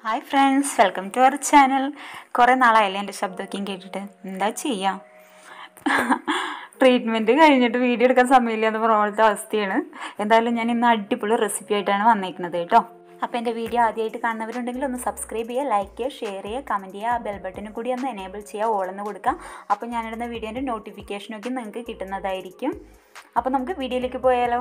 hi friends welcome to our channel കുറേ നാളായല്ലേ എൻ്റെ ശബ്ദമൊക്കെ കേട്ടിട്ട് എന്താ ചെയ്യാം ട്രീറ്റ്മെൻറ്റ് കഴിഞ്ഞിട്ട് വീഡിയോ എടുക്കാൻ സമയമില്ല എന്ന് പറഞ്ഞ പോലത്തെ അവസ്ഥയാണ് എന്തായാലും ഞാൻ ഇന്ന് അടിപൊളി റെസിപ്പി ആയിട്ടാണ് വന്നേക്കുന്നത് കേട്ടോ അപ്പോൾ എൻ്റെ വീഡിയോ ആദ്യമായിട്ട് കാണുന്നവരുണ്ടെങ്കിൽ ഒന്ന് സബ്സ്ക്രൈബ് ചെയ്യുക ലൈക്ക് ചെയ്യുക ഷെയർ ചെയ്യുക കമൻറ്റ് ചെയ്യുക ആ ബെൽ ബട്ടനും കൂടി ഒന്ന് എനേബിൾ ചെയ്യുക ഓളെന്ന് കൊടുക്കുക അപ്പോൾ ഞാനിടുന്ന വീഡിയോൻ്റെ നോട്ടിഫിക്കേഷനൊക്കെ നിങ്ങൾക്ക് കിട്ടുന്നതായിരിക്കും അപ്പോൾ നമുക്ക് വീഡിയോയിലേക്ക് പോയാലോ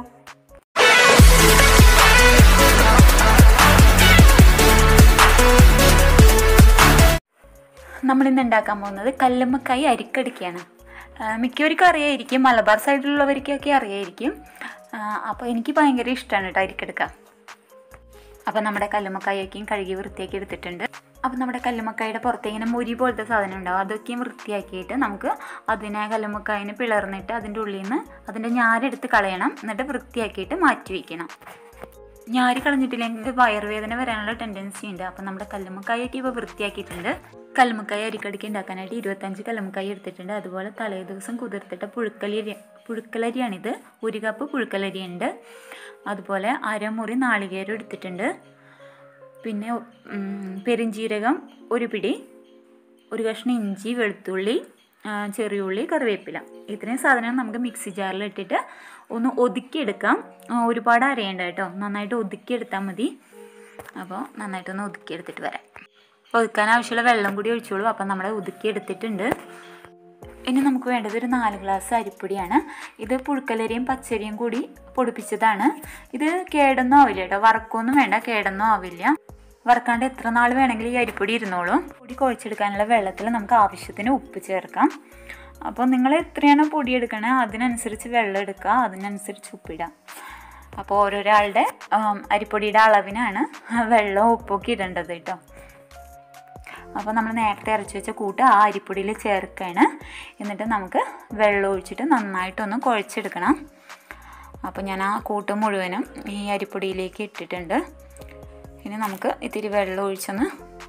നമ്മളിന്ന് ഉണ്ടാക്കാൻ പോകുന്നത് കല്ലുമ്മക്കായി അരിക്കടിക്കാണ് മിക്കവർക്കും അറിയായിരിക്കും മലബാർ സൈഡിലുള്ളവർക്കൊക്കെ അറിയായിരിക്കും അപ്പോൾ എനിക്ക് ഭയങ്കര ഇഷ്ടമാണ് കേട്ടോ അരിക്കെടുക്കുക അപ്പോൾ നമ്മുടെ കല്ലുമ്മക്കായൊക്കെയും കഴുകി വൃത്തിയാക്കി എടുത്തിട്ടുണ്ട് അപ്പോൾ നമ്മുടെ കല്ലുമ്മക്കായുടെ പുറത്ത് ഇങ്ങനെ മുരി പോലത്തെ സാധനം ഉണ്ടാവും അതൊക്കെയും വൃത്തിയാക്കിയിട്ട് നമുക്ക് അതിനെ കല്ലുമ്മക്കായിന് പിളർന്നിട്ട് അതിൻ്റെ ഉള്ളിൽ നിന്ന് അതിൻ്റെ ഞാരെടുത്ത് കളയണം എന്നിട്ട് വൃത്തിയാക്കിയിട്ട് മാറ്റി വയ്ക്കണം ഞാരി കളഞ്ഞിട്ടില്ലെങ്കിൽ വയറുവേദന വരാനുള്ള ടെൻഡൻസി ഉണ്ട് അപ്പം നമ്മുടെ കല്ലുമ്മക്കായൊക്കെ ഇപ്പോൾ വൃത്തിയാക്കിയിട്ടുണ്ട് കല്ലുമ്മക്കായ അരിക്കടിക്ക് ഉണ്ടാക്കാനായിട്ട് ഇരുപത്തഞ്ച് കല്ലുമ്മക്കായ എടുത്തിട്ടുണ്ട് അതുപോലെ തലേ ദിവസം കുതിർത്തിട്ട പുഴുക്കലരി പുഴുക്കലരിയാണിത് ഒരു കപ്പ് പുഴുക്കലരിയുണ്ട് അതുപോലെ അരമുറി നാളികേരം എടുത്തിട്ടുണ്ട് പിന്നെ പെരിഞ്ജീരകം ഒരു പിടി ഒരു കഷ്ണം ഇഞ്ചി വെളുത്തുള്ളി ചെറിയുള്ളി കറിവേപ്പില ഇത്രയും സാധനം നമുക്ക് മിക്സി ജാറിൽ ഇട്ടിട്ട് ഒന്ന് ഒതുക്കിയെടുക്കാം ഒരുപാട് അരയേണ്ട കേട്ടോ നന്നായിട്ട് ഒതുക്കിയെടുത്താൽ മതി അപ്പോൾ നന്നായിട്ടൊന്ന് ഒതുക്കിയെടുത്തിട്ട് വരാം ഒതുക്കാൻ ആവശ്യമുള്ള വെള്ളം കൂടി ഒഴിച്ചോളൂ അപ്പം നമ്മൾ ഒതുക്കിയെടുത്തിട്ടുണ്ട് ഇനി നമുക്ക് വേണ്ടത് ഒരു നാല് ഗ്ലാസ് അരിപ്പൊടിയാണ് ഇത് പുഴുക്കലരിയും പച്ചരിയും കൂടി പൊടിപ്പിച്ചതാണ് ഇത് കേടൊന്നും ആവില്ല കേട്ടോ വറക്കൊന്നും വേണ്ട കേടൊന്നും ആവില്ല വറക്കാണ്ട് എത്ര നാൾ വേണമെങ്കിലും ഈ അരിപ്പൊടി ഇരുന്നോളും പൊടി കുഴച്ചെടുക്കാനുള്ള വെള്ളത്തിൽ നമുക്ക് ആവശ്യത്തിന് ഉപ്പ് ചേർക്കാം അപ്പോൾ നിങ്ങൾ എത്രയാണോ പൊടി എടുക്കണേ അതിനനുസരിച്ച് വെള്ളം എടുക്കുക അതിനനുസരിച്ച് ഉപ്പിടാം അപ്പോൾ ഓരോരാളുടെ അരിപ്പൊടിയുടെ അളവിനാണ് വെള്ളവും ഉപ്പൊക്കെ ഇടേണ്ടത് കേട്ടോ അപ്പോൾ നമ്മൾ നേരത്തെ അരച്ച് വെച്ച കൂട്ട് ആ അരിപ്പൊടിയിൽ ചേർക്കുകയാണ് എന്നിട്ട് നമുക്ക് വെള്ളം ഒഴിച്ചിട്ട് നന്നായിട്ടൊന്ന് കുഴച്ചെടുക്കണം അപ്പോൾ ഞാൻ ആ കൂട്ട് മുഴുവനും ഈ അരിപ്പൊടിയിലേക്ക് ഇട്ടിട്ടുണ്ട് ഇനി നമുക്ക് ഇത്തിരി വെള്ളം ഒഴിച്ചൊന്ന്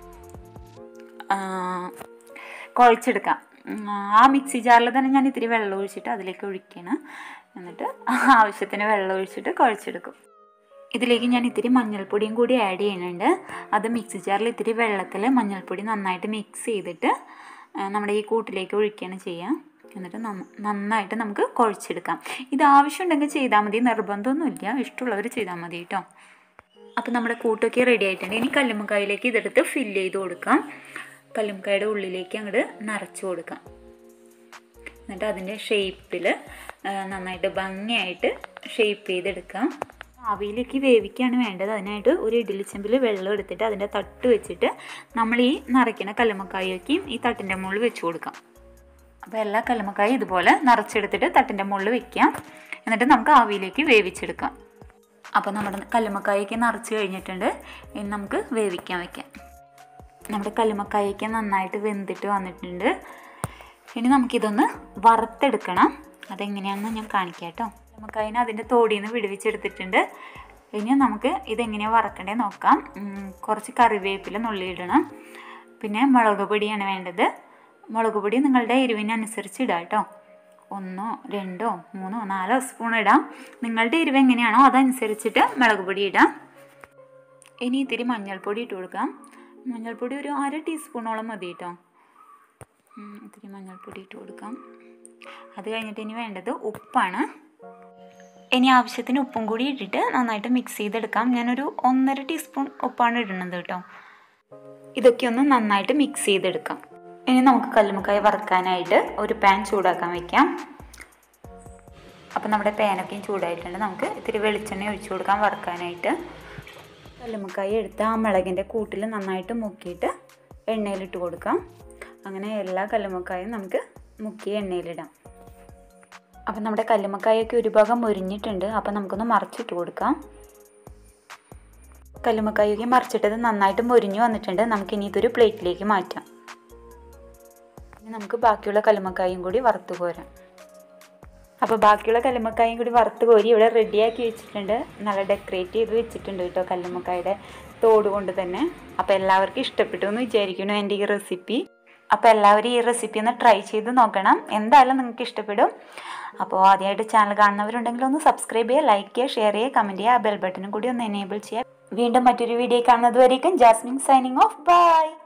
കുഴച്ചെടുക്കാം ആ മിക്സി ജാറിൽ തന്നെ ഞാൻ ഇത്തിരി വെള്ളം ഒഴിച്ചിട്ട് അതിലേക്ക് ഒഴിക്കണം എന്നിട്ട് ആവശ്യത്തിന് വെള്ളം ഒഴിച്ചിട്ട് കുഴച്ചെടുക്കും ഇതിലേക്ക് ഞാൻ ഇത്തിരി മഞ്ഞൾപ്പൊടിയും കൂടി ആഡ് ചെയ്യുന്നുണ്ട് അത് മിക്സി ജാറിൽ ഇത്തിരി വെള്ളത്തിൽ മഞ്ഞൾപ്പൊടി നന്നായിട്ട് മിക്സ് ചെയ്തിട്ട് നമ്മുടെ ഈ കൂട്ടിലേക്ക് ഒഴിക്കുകയാണ് ചെയ്യുക എന്നിട്ട് നന്നായിട്ട് നമുക്ക് കുഴച്ചെടുക്കാം ഇത് ആവശ്യമുണ്ടെങ്കിൽ ചെയ്താൽ മതി നിർബന്ധമൊന്നുമില്ല ഇഷ്ടമുള്ളവർ ചെയ്താൽ മതി കേട്ടോ അപ്പോൾ നമ്മുടെ കൂട്ടൊക്കെ റെഡി ആയിട്ടുണ്ട് ഇനി കല്ലുമ്മക്കായിലേക്ക് ഇതെടുത്ത് ഫില്ല് ചെയ്ത് കൊടുക്കാം കല്ലുമ്മക്കായുടെ ഉള്ളിലേക്ക് അങ്ങോട്ട് നിറച്ച് കൊടുക്കാം എന്നിട്ട് അതിൻ്റെ ഷേപ്പിൽ നന്നായിട്ട് ഭംഗിയായിട്ട് ഷേപ്പ് ചെയ്തെടുക്കാം ആവിയിലേക്ക് വേവിക്കുകയാണ് വേണ്ടത് അതിനായിട്ട് ഒരു ഇഡ്ഡലിച്ചെമ്പിൽ വെള്ളം എടുത്തിട്ട് അതിൻ്റെ തട്ട് വെച്ചിട്ട് നമ്മൾ ഈ നിറയ്ക്കുന്ന കല്ലുമ്മക്കായൊക്കെയും ഈ തട്ടിൻ്റെ മുകളിൽ വെച്ച് കൊടുക്കാം അപ്പോൾ എല്ലാ കല്ലുമ്മക്കായും ഇതുപോലെ നിറച്ചെടുത്തിട്ട് തട്ടിൻ്റെ മുകളിൽ വെക്കാം എന്നിട്ട് നമുക്ക് ആവിയിലേക്ക് വേവിച്ചെടുക്കാം അപ്പോൾ നമ്മുടെ കല്ലുമ്മക്കായൊക്കെ നിറച്ച് കഴിഞ്ഞിട്ടുണ്ട് ഇനി നമുക്ക് വേവിക്കാൻ വയ്ക്കാം നമ്മുടെ കല്ലുമ്മക്കായൊക്കെ നന്നായിട്ട് വെന്തിട്ട് വന്നിട്ടുണ്ട് ഇനി നമുക്കിതൊന്ന് വറുത്തെടുക്കണം അതെങ്ങനെയാണെന്ന് ഞാൻ കാണിക്കാം കേട്ടോ കല്ലുമ്മക്കായിനെ അതിൻ്റെ തോടിയിൽ നിന്ന് വിടുവിച്ചെടുത്തിട്ടുണ്ട് ഇനി നമുക്ക് ഇതെങ്ങനെയാണ് വറക്കണ്ടേ നോക്കാം കുറച്ച് കറിവേപ്പില നുള്ളിയിടണം പിന്നെ മുളക് പൊടിയാണ് വേണ്ടത് മുളക് പൊടി നിങ്ങളുടെ എരിവിനനുസരിച്ച് ഇടാം കേട്ടോ ഒന്നോ രണ്ടോ മൂന്നോ നാലോ സ്പൂൺ ഇടാം നിങ്ങളുടെ എരിവ് എങ്ങനെയാണോ അതനുസരിച്ചിട്ട് മുളക് പൊടി ഇടാം ഇനി ഇത്തിരി മഞ്ഞൾപ്പൊടി ഇട്ട് കൊടുക്കാം മഞ്ഞൾപ്പൊടി ഒരു അര ടീസ്പൂണോളം മതി കേട്ടോ ഇത്തിരി മഞ്ഞൾപ്പൊടി ഇട്ട് കൊടുക്കാം അത് കഴിഞ്ഞിട്ട് ഇനി വേണ്ടത് ഉപ്പാണ് ഇനി ആവശ്യത്തിന് ഉപ്പും കൂടി ഇട്ടിട്ട് നന്നായിട്ട് മിക്സ് ചെയ്തെടുക്കാം ഞാനൊരു ഒന്നര ടീസ്പൂൺ ഉപ്പാണ് ഇടുന്നത് കേട്ടോ ഇതൊക്കെ ഒന്ന് നന്നായിട്ട് മിക്സ് ചെയ്തെടുക്കാം ഇനി നമുക്ക് കല്ലുമ്മക്കായ വറുക്കാനായിട്ട് ഒരു പാൻ ചൂടാക്കാൻ വയ്ക്കാം അപ്പം നമ്മുടെ പാനൊക്കെയും ചൂടായിട്ടുണ്ട് നമുക്ക് ഇത്തിരി വെളിച്ചെണ്ണ ഒഴിച്ചു കൊടുക്കാം വറുക്കാനായിട്ട് കല്ലുമ്മക്കായ എടുത്ത് ആ മുളകിൻ്റെ കൂട്ടിൽ നന്നായിട്ട് മുക്കിയിട്ട് എണ്ണയിലിട്ട് കൊടുക്കാം അങ്ങനെ എല്ലാ കല്ലുമ്മക്കായും നമുക്ക് മുക്കി എണ്ണയിലിടാം അപ്പം നമ്മുടെ കല്ലുമ്മക്കായൊക്കെ ഒരു ഭാഗം മുരിഞ്ഞിട്ടുണ്ട് അപ്പം നമുക്കൊന്ന് മറിച്ചിട്ട് കൊടുക്കാം കല്ലുമ്മക്കായൊക്കെ മറിച്ചിട്ടത് നന്നായിട്ട് മുരിഞ്ഞു വന്നിട്ടുണ്ട് നമുക്കിനി ഇതൊരു പ്ലേറ്റിലേക്ക് മാറ്റാം ഇനി നമുക്ക് ബാക്കിയുള്ള കല്ലുമ്മക്കായും കൂടി വറുത്ത് കോരാം അപ്പോൾ ബാക്കിയുള്ള കല്ലുമ്മക്കായും കൂടി വറുത്ത് കോരി ഇവിടെ റെഡിയാക്കി വെച്ചിട്ടുണ്ട് നല്ല ഡെക്കറേറ്റ് ചെയ്ത് വെച്ചിട്ടുണ്ട് കേട്ടോ കല്ലുമ്മക്കായുടെ തോട് കൊണ്ട് തന്നെ അപ്പോൾ എല്ലാവർക്കും ഇഷ്ടപ്പെട്ടു എന്ന് വിചാരിക്കുന്നു എൻ്റെ ഈ റെസിപ്പി അപ്പോൾ എല്ലാവരും ഈ റെസിപ്പി ഒന്ന് ട്രൈ ചെയ്ത് നോക്കണം എന്തായാലും നിങ്ങൾക്ക് ഇഷ്ടപ്പെടും അപ്പോൾ ആദ്യമായിട്ട് ചാനൽ കാണുന്നവരുണ്ടെങ്കിൽ ഒന്ന് സബ്സ്ക്രൈബ് ചെയ്യുക ലൈക്ക് ചെയ്യുക ഷെയർ ചെയ്യുക കമൻറ്റ് ചെയ്യുക ആ ബെൽ ബട്ടനും കൂടി ഒന്ന് എനേബിൾ ചെയ്യുക വീണ്ടും മറ്റൊരു വീഡിയോ കാണുന്നത് വരേക്കും ജാസ്മിൻ സൈനിങ് ഓഫ് ബൈ